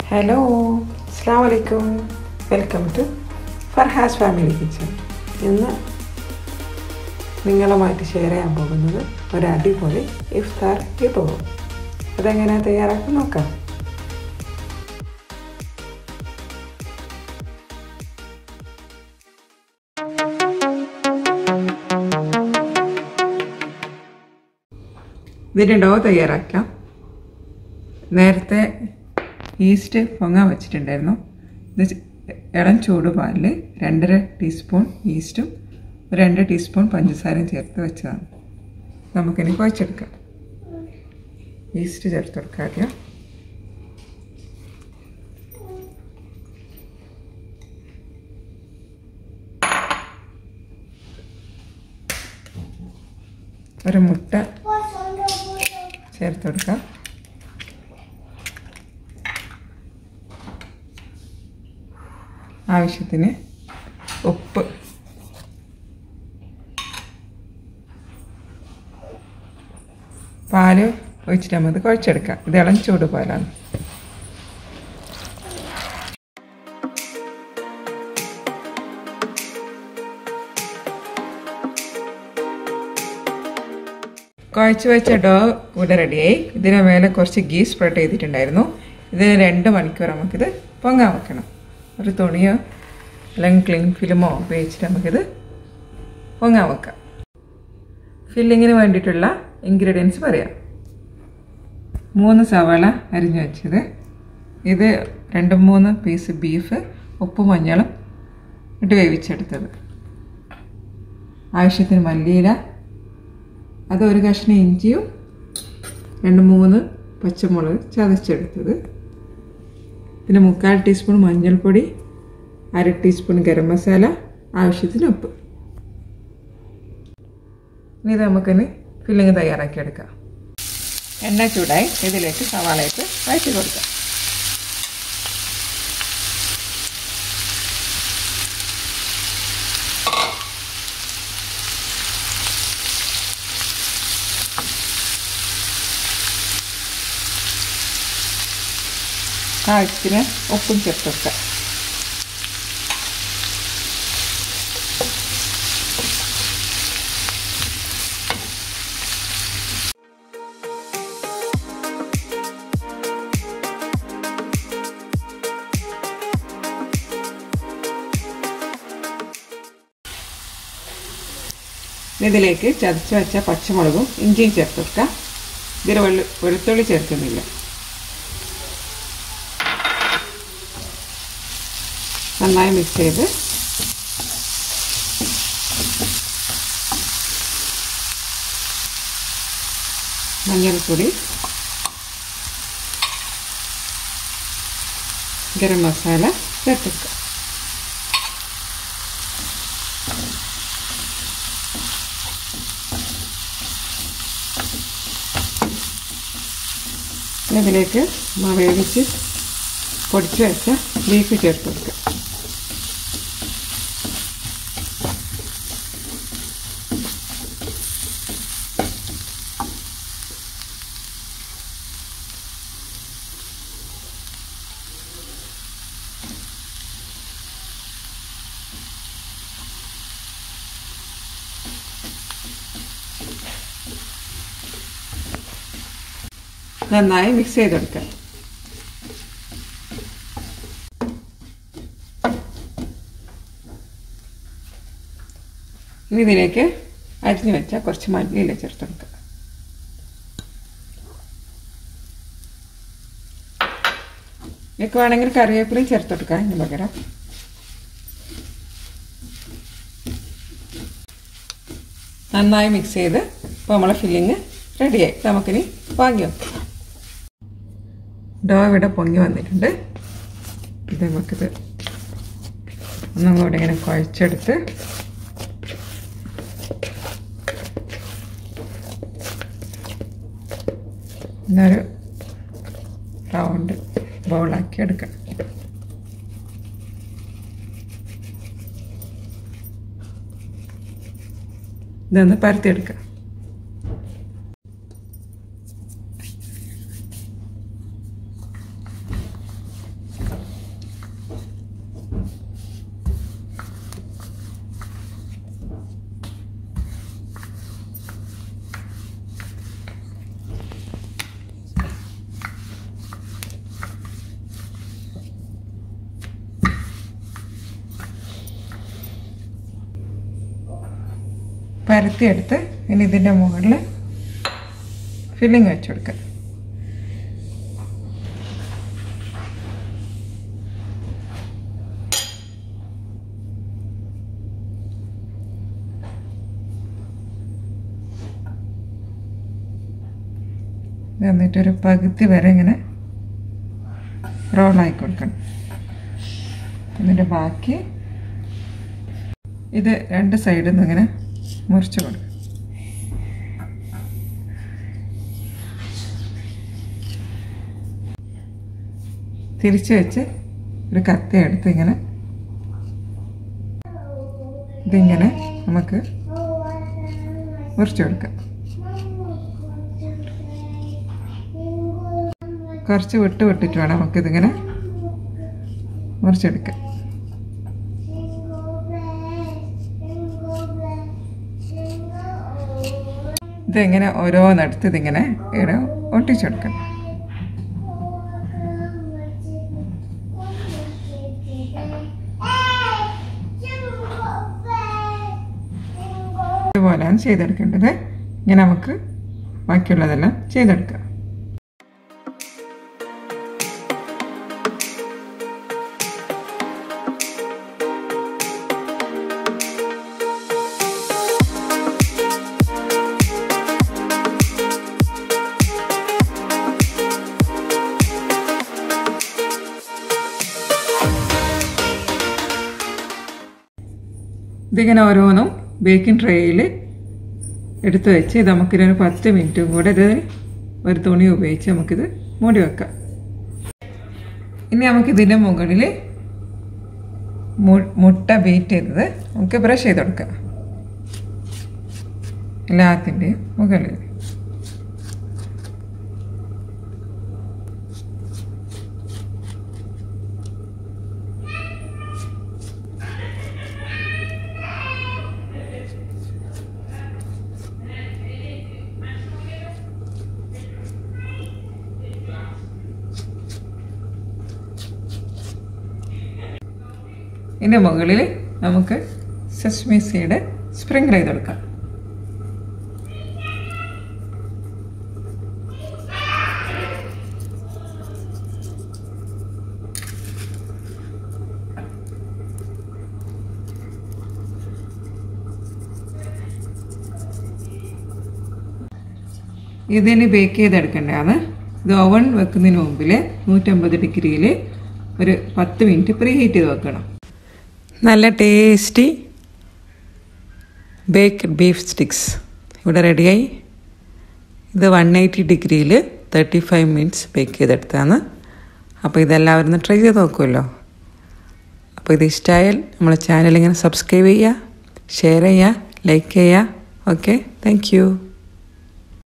hello അസ്സാം വലൈക്കും welcome to Farhas family kitchen ഇന്ന് നിങ്ങളുമായിട്ട് ഷെയർ ചെയ്യാൻ പോകുന്നത് ഒരു അടിപൊളി ഇഫ്താർ വിഭവം അതെങ്ങനെയാണ് തയ്യാറാക്കി നോക്കാം ഇതിൻ്റെ ഡോ തയ്യാറാക്കാം നേരത്തെ ഈസ്റ്റ് പൊങ്ങാൻ വെച്ചിട്ടുണ്ടായിരുന്നു ഇത് ഇളം ചൂട് പാലിൽ രണ്ടര ടീസ്പൂൺ ഈസ്റ്റും രണ്ട് ടീസ്പൂൺ പഞ്ചസാരയും ചേർത്ത് വെച്ചതാണ് നമുക്കിനി കുഴച്ചെടുക്കാം ഈസ്റ്റ് ചേർത്ത് കൊടുക്കാം ആദ്യം ഒരു മുട്ട ചേർത്ത് കൊടുക്കാം ആവശ്യത്തിന് ഉപ്പ് പാല് ഒഴിച്ചിട്ട് നമുക്ക് കുഴച്ചെടുക്കാം ഇത് ഇളം ചൂട് പാലാണ് കുഴച്ച് വെച്ച ഡോ ഇവിടെ റെഡിയായി ഇതിന് മേലെ കുറച്ച് ഗീ സ്പ്രെഡ് ചെയ്തിട്ടുണ്ടായിരുന്നു ഇതിന് രണ്ട് മണിക്കൂർ നമുക്കിത് പൊങ്ങാൻ വെക്കണം ഒരു തുണിയോ അല്ലെങ്കിൽ ക്ലിങ് ഫിലിമോ ഉപയോഗിച്ചിട്ട് നമുക്കിത് പൊങ്ങാൻ വെക്കാം ഫില്ലിങ്ങിന് വേണ്ടിയിട്ടുള്ള ഇൻഗ്രീഡിയൻസ് പറയാം മൂന്ന് സവാള അരിഞ്ഞു വെച്ചത് ഇത് രണ്ട് മൂന്ന് പീസ് ബീഫ് ഉപ്പും മഞ്ഞളും ഇട്ട് വേവിച്ചെടുത്തത് ആവശ്യത്തിന് മല്ലിയില അത് ഒരു കഷ്ണം ഇഞ്ചിയും രണ്ട് മൂന്ന് പച്ചമുളക് ചതച്ചെടുത്തത് പിന്നെ മുക്കാൽ ടീസ്പൂൺ മഞ്ഞൾപ്പൊടി അര ടീസ്പൂൺ ഗരം മസാല ആവശ്യത്തിന് ഉപ്പ് ഇനി ഇത് നമുക്കിനി ഫില്ലിങ് തയ്യാറാക്കിയെടുക്കാം എണ്ണ ചൂടായി ഇതിലേക്ക് സവാളയിട്ട് വഴറ്റി കൊടുക്കാം ആവശ്യത്തിന് ഉപ്പും ചേർത്ത് വെക്കാം ഇതിലേക്ക് ചതച്ച് വെച്ച പച്ചമുളകും ഇഞ്ചിയും ചേർത്ത് വെക്കാം ഇതിൽ വെള്ളു വെളുത്തുള്ളി ചേർക്കുന്നില്ല നന്നായി മിക്സ് ചെയ്ത് മഞ്ഞൾപ്പൊടി ഗരം മസാല ചേർത്തെടുക്കുക ഇതിലേക്ക് വേവിച്ച് പൊടിച്ച് വെച്ച ബീഫ് ചേർത്ത് കൊടുക്കുക നന്നായി മിക്സ് ചെയ്തെടുക്കുക ഇനി ഇതിലേക്ക് അരിഞ്ഞു വെച്ച കുറച്ച് മല്ലിയില ചേർത്തെടുക്കുക നിങ്ങൾക്ക് വേണമെങ്കിൽ കറിവേപ്പിലയും ചേർത്തെടുക്കാം ഇതിന് പകരം നന്നായി മിക്സ് ചെയ്ത് ഇപ്പോൾ നമ്മളെ ഫില്ലിങ് റെഡിയായി നമുക്കിനി വാങ്ങി വെക്കാം ഡോ ഇവിടെ പൊങ്ങി വന്നിട്ടുണ്ട് ഇത് നമുക്കിത് ഒന്നും കൂടെ ഇങ്ങനെ കുഴച്ചെടുത്ത് ഇന്നൊരു റൗണ്ട് ബൗളാക്കി എടുക്കാം ഇതൊന്ന് പരത്തിയെടുക്കാം പരത്തിയെടുത്ത് ഇനി ഇതിൻ്റെ മുകളിൽ ഫില്ലിങ് വെച്ച് കൊടുക്കുക എന്നിട്ടൊരു പകുതി വരെ ഇങ്ങനെ റോളായി കൊടുക്കണം എന്നിട്ട് ബാക്കി ഇത് രണ്ട് സൈഡിൽ നിന്ന് ഇങ്ങനെ മുറിച്ച് കൊടുക്കും തിരിച്ച് വെച്ച് ഒരു കത്തി എടുത്ത് ഇങ്ങനെ ഇതിങ്ങനെ നമുക്ക് മുറിച്ച് കൊടുക്കാം കുറച്ച് വിട്ട് വിട്ടിട്ട് വേണം നമുക്കിതിങ്ങനെ മുറിച്ചെടുക്കാം ഇതിങ്ങനെ ഓരോന്നെടുത്ത് ഇതിങ്ങനെ ഇവിടെ ഒട്ടിച്ചെടുക്കണം ഇതുപോലെയാണ് ചെയ്തെടുക്കേണ്ടത് ഇങ്ങനെ നമുക്ക് ബാക്കിയുള്ളതെല്ലാം ചെയ്തെടുക്കാം ഇതിങ്ങനെ ഓരോന്നും ബേക്കിംഗ് ട്രേയിൽ എടുത്ത് വെച്ച് ഇത് നമുക്കിതൊരു പത്ത് മിനിറ്റും കൂടെ ഇത് ഒരു തുണി ഉപയോഗിച്ച് നമുക്കിത് മൂടി വെക്കാം ഇനി നമുക്കിതിൻ്റെ മുകളിൽ മുട്ട ബീറ്റ് ചെയ്തത് നമുക്ക് ബ്രഷ് ചെയ്ത് കൊടുക്കാം എല്ലാത്തിൻ്റെയും മുകളിൽ ഇതിൻ്റെ മുകളിൽ നമുക്ക് സെസ്മി സീഡ് സ്പ്രിങ്കിൾ ചെയ്ത് കൊടുക്കാം ഇതിന് ബേക്ക് ചെയ്തെടുക്കേണ്ടതാണ് ഇത് ഓവൻ വെക്കുന്നതിന് മുമ്പിൽ നൂറ്റമ്പത് ഡിഗ്രിയിൽ ഒരു പത്ത് മിനിറ്റ് പ്രീ ഹീറ്റ് ചെയ്ത് വെക്കണം നല്ല ടേസ്റ്റി ബേക്ക് ബീഫ് സ്റ്റിക്സ് ഇവിടെ റെഡിയായി ഇത് വൺ എയ്റ്റി ഡിഗ്രിയിൽ തേർട്ടി ഫൈവ് മിനിറ്റ്സ് ബേക്ക് ചെയ്തെടുത്താണ് അപ്പോൾ ഇതെല്ലാവരും ഒന്ന് ട്രൈ ചെയ്ത് നോക്കുമല്ലോ അപ്പോൾ ഇത് ഇഷ്ടമായാൽ നമ്മളെ ചാനൽ ഇങ്ങനെ സബ്സ്ക്രൈബ് ചെയ്യുക ഷെയർ ചെയ്യുക ലൈക്ക് ചെയ്യുക ഓക്കെ താങ്ക്